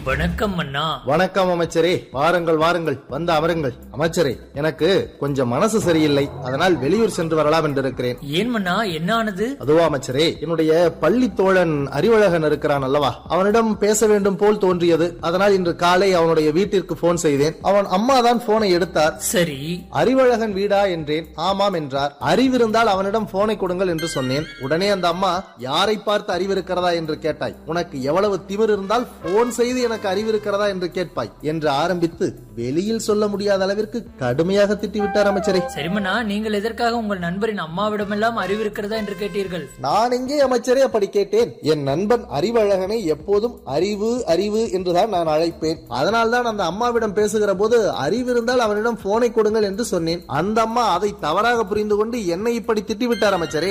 வணக்கம் அண்ணா வணக்கம் அமைச்சரே வாருங்கள் வாருங்கள் வந்து அமருங்கள் அமைச்சரே எனக்கு கொஞ்சம் மனசு சரியில்லை அதனால் வெளியூர் சென்று வரலாம் என்று இருக்கிறேன் ஏன் மன்னா என்ன ஆனது அதுவா அமைச்சரே என்னுடைய பள்ளி தோழன் அறிவழகன் இருக்கிறான் அல்லவா அவனிடம் பேச வேண்டும் போல் தோன்றியது அதனால் இன்று காலை அவனுடைய வீட்டிற்கு போன் செய்தேன் அவன் அம்மா தான் போனை எடுத்தார் சரி அறிவழகன் வீடா என்றேன் ஆமாம் என்றார் அறிவிருந்தால் அவனிடம் போனை கொடுங்கள் என்று சொன்னேன் உடனே அந்த அம்மா யாரை பார்த்து அறிவிருக்கிறதா என்று கேட்டாய் உனக்கு எவ்வளவு திமிர் இருந்தால் போன் செய்து எனக்கு அறிவிருக்கிறதா என்று கேட்பாய் என்று ஆரம்பித்து வெளியில் சொல்ல முடியாத அளவிற்கு கடுமையாக திட்டிவிட்டார் அமைச்சரே சரி மன்னா நீங்கள் எதற்காக உங்கள் நண்பரின் அம்மாவிடமெல்லாம் அறிவு இருக்கிறதா என்று கேட்டீர்கள் நான் எங்கே அமைச்சரே அப்படி கேட்டேன் என் நண்பன் அறிவழகனை எப்போதும் அறிவு அறிவு என்றுதான் நான் அழைப்பேன் அதனால்தான் அந்த அம்மாவிடம் பேசுகிற போது அறிவு இருந்தால் அவனிடம் போனை கொடுங்கள் என்று சொன்னேன் அந்த அம்மா அதை தவறாக புரிந்து கொண்டு என்னை இப்படி திட்டிவிட்டார் அமைச்சரே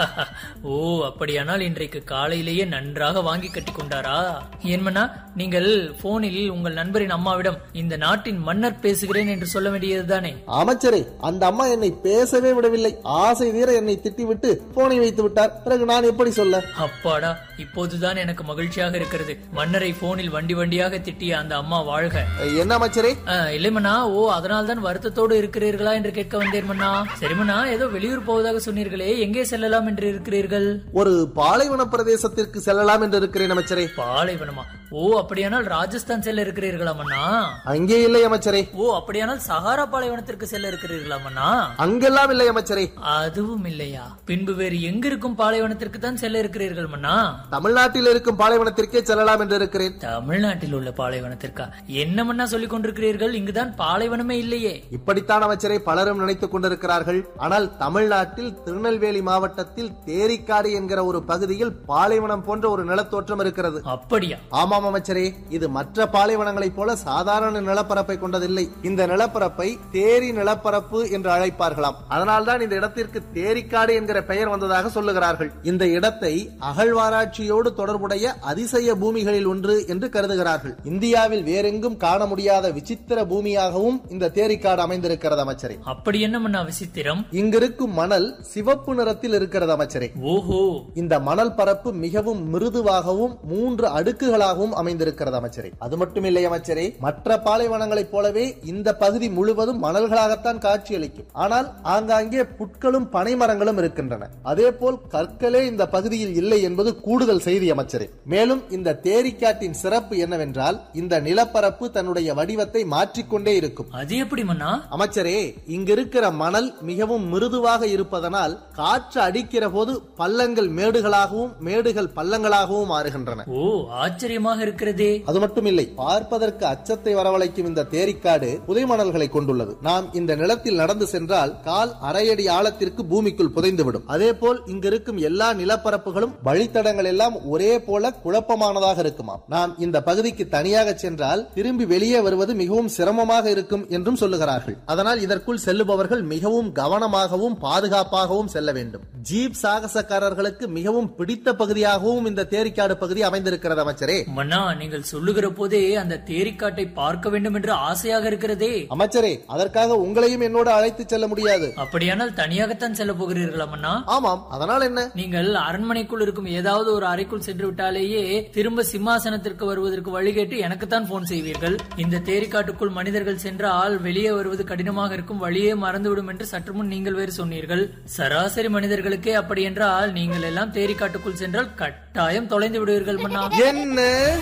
ஓ அப்படியானால் இன்றைக்கு காலையிலேயே நன்றாக வாங்கி கட்டி கொண்டாரா ஏன் மன்னா நீங்கள் போனில் உங்கள் நண்பரின் அம்மாவிடம் இந்த நாட்டின் மன்னர் பேசுகிறேன் என்று சொல்ல வேண்டியதுதானே அமைச்சரே அந்த அம்மா என்னை பேசவே விடவில்லை ஆசை தீர என்னை திட்டிவிட்டு போனை வைத்து விட்டார் பிறகு நான் எப்படி சொல்ல அப்பாடா இப்போதுதான் எனக்கு மகிழ்ச்சியாக இருக்கிறது மன்னரை போனில் வண்டி வண்டியாக திட்டிய அந்த அம்மா வாழ்க என்ன அமைச்சரே ஆ, இல்லை மன்னா ஓ அதனால் தான் வருத்தத்தோடு இருக்கிறீர்களா என்று கேட்க வந்தேன் மன்னா சரி மன்னா ஏதோ வெளியூர் போவதாக சொன்னீர்களே எங்கே செல்லலாம் என்று இருக்கிறீர்கள் ஒரு பாலைவன பிரதேசத்திற்கு செல்லலாம் என்று இருக்கிறேன் அமைச்சரே பாலைவனமா ஓ அப்படியானால் ராஜஸ்தான் செல்ல இருக்கிறீர்களா மன்னா அங்கே இல்லை அமைச்சரே ஓ அப்படியானால் சஹாரா பாலைவனத்திற்கு செல்ல இருக்கிறீர்களா மன்னா அங்கெல்லாம் இல்லை அமைச்சரே அதுவும் இல்லையா பின்பு வேறு எங்க இருக்கும் பாலைவனத்திற்கு தான் செல்ல இருக்கிறீர்கள் மன்னா தமிழ்நாட்டில் இருக்கும் பாலைவனத்திற்கே செல்லலாம் என்று இருக்கிறேன் தமிழ்நாட்டில் உள்ள பாலைவனத்திற்கா என்ன மன்னா சொல்லிக் கொண்டிருக்கிறீர்கள் இங்குதான் பாலைவனமே இல்லையே இப்படித்தான் அமைச்சரை பலரும் நினைத்துக் கொண்டிருக்கிறார்கள் ஆனால் தமிழ்நாட்டில் திருநெல்வேலி மாவட்டத்தில் தேரிக்காடு என்கிற ஒரு பகுதியில் பாலைவனம் போன்ற ஒரு நிலத்தோற்றம் இருக்கிறது அப்படியா ஆமாம் அமைச்சரே இது மற்ற பாலைவனங்களைப் போல சாதாரண நிலப்பரப்பை கொண்டதில்லை இந்த நிலப்பரப்பை தேரி நிலப்பரப்பு என்று அழைப்பார்களாம் அதனால்தான் இந்த இடத்திற்கு தேரிக்காடு என்கிற பெயர் வந்ததாக சொல்லுகிறார்கள் இந்த இடத்தை அகழ்வாராய்ச்சியோடு தொடர்புடைய அதிசய பூமிகளில் ஒன்று என்று கருதுகிறார்கள் இந்தியாவில் வேறெங்கும் காண முடியாத விசித்திர பூமியாகவும் இந்த தேரிக்காடு அமைந்திருக்கிறது அமைச்சரே அப்படி என்ன மன்னா விசித்திரம் இங்கிருக்கும் மணல் சிவப்பு நிறத்தில் இருக்கிறது அமைச்சரே ஓஹோ இந்த மணல் பரப்பு மிகவும் மிருதுவாகவும் மூன்று அடுக்குகளாகவும் அமைந்திருக்கிறது அமைச்சரே அது மட்டுமில்லை அமைச்சரே மற்ற பாலைவனங்களைப் போலவே இந்த பகுதி முழுவதும் மணல்களாகத்தான் காட்சியளிக்கும் ஆனால் ஆங்காங்கே புட்களும் பனை மரங்களும் இருக்கின்றன அதே போல் கற்களே இந்த பகுதியில் இல்லை என்பது கூடுதல் செய்தி அமைச்சரே மேலும் இந்த தேரிக்காட்டின் சிறப்பு என்னவென்றால் இந்த நிலப்பரப்பு தன்னுடைய வடிவத்தை மாற்றிக்கொண்டே இருக்கும் அது எப்படி மன்னா அமைச்சரே இங்கிருக்கிற மணல் மிகவும் மிருதுவாக இருப்பதனால் காற்று அடிக்கிற போது பள்ளங்கள் மேடுகளாகவும் மேடுகள் பள்ளங்களாகவும் மாறுகின்றன ஓ ஆச்சரியமாக இருக்கிறதே அது மட்டுமில்லை பார்ப்பதற்கு அச்சத்தை வரவழைக்கும் இந்த தேரிக்காடு புதை மணல்களை கொண்டுள்ளது நாம் இந்த நிலத்தில் நடந்து சென்றால் கால் அரையடி ஆழத்திற்கு பூமிக்குள் புதைந்துவிடும் அதே போல் இங்கிருக்கும் எல்லா நிலப்பரப்புகளும் வழித்தடங்கள் எல்லாம் ஒரே போல குழப்பமானதாக இருக்குமாம் நாம் இந்த பகுதிக்கு தனியாக சென்றால் திரும்பி வெளியே வருவது மிகவும் சிரமமாக இருக்கும் என்றும் சொல்லுகிறார்கள் அதனால் இதற்குள் செல்லுபவர்கள் மிகவும் கவனமாகவும் பாதுகாப்பாகவும் செல்ல வேண்டும் ஜீப் சாகசக்காரர்களுக்கு மிகவும் பிடித்த பகுதியாகவும் இந்த தேரிக்காடு பகுதி அமைந்திருக்கிறது அமைச்சரே மன்னா நீங்கள் சொல்லுகிற போதே அந்த தேரிக்காட்டை பார்க்க வேண்டும் என்று ஆசையாக இருக்கிறதே அமைச்சரே அதற்காக உங்களையும் என்னோடு அழைத்து செல்ல முடியாது அப்படியானால் தனியாகத்தான் செல்ல போகிறீர்களா மன்னா ஆமாம் அதனால் என்ன நீங்கள் அரண்மனைக்குள் இருக்கும் ஏதாவது ஒரு அறைக்குள் சென்று விட்டாலேயே திரும்ப சிம்மாசனத்திற்கு வருவதற்கு வழி கேட்டு எனக்குத்தான் போன் செய்வீர்கள் இந்த தேரிக்காட்டுக்குள் மனிதர்கள் சென்றால் வெளியே வருவது கடினமாக இருக்கும் வழியே மறந்துவிடும் என்று சற்று முன் நீங்கள் வேறு சொன்னீர்கள் சராசரி மனிதர்களுக்கே அப்படி என்றால் நீங்கள் எல்லாம் தேரிக்காட்டுக்குள் சென்றால் கட்டாயம் தொலைந்து விடுவீர்கள் மன்னா என்ன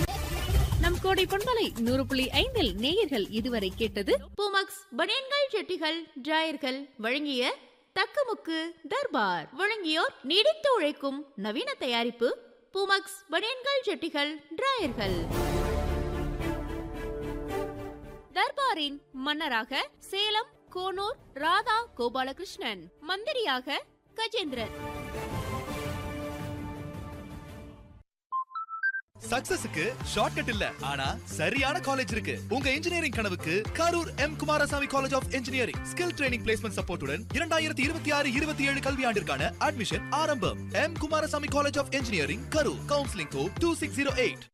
நம் கோடை பொன்மலை நூறு புள்ளி ஐந்தில் நேயர்கள் இதுவரை கேட்டது பூமக்ஸ் பனியன்கள் ஜெட்டிகள் டிராயர்கள் வழங்கிய தக்கமுக்கு தர்பார் வழங்கியோர் நீடித்து உழைக்கும் நவீன தயாரிப்பு பூமக்ஸ் பனியன்கள் ஜெட்டிகள் டிராயர்கள் தர்பாரின் மன்னராக சேலம் கோனூர் ராதா கோபாலகிருஷ்ணன் மந்திரியாக கஜேந்திரன் சக்சஸுக்கு ஷார்ட்கட் இல்ல ஆனா சரியான காலேஜ் இருக்கு உங்க இன்ஜினியரிங் கனவுக்கு Karur M Kumarasamy college of engineering skill training placement சப்போர்ட்டுடன் இரண்டாயிரத்தி இருபத்தி ஆறு இருபத்தி ஏழு கல்வியாண்டிற்கான அட்மிஷன் ஆரம்பம் M Kumarasamy college of engineering Karur counselling code two six zero eight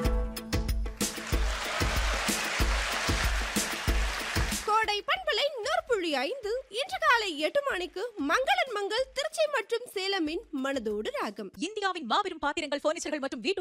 கோடை பண்பலை நூற்புள்ளி ஐந்து இன்று காலை எட்டு மணிக்கு மங்களன் மங்கள் திருச்சி மற்றும் சேலமின் மனதோடு ராகம் இந்தியாவின் மாபெரும் பாத்திரங்கள் பர்னிச்சர்கள் மற்றும் வீட்டு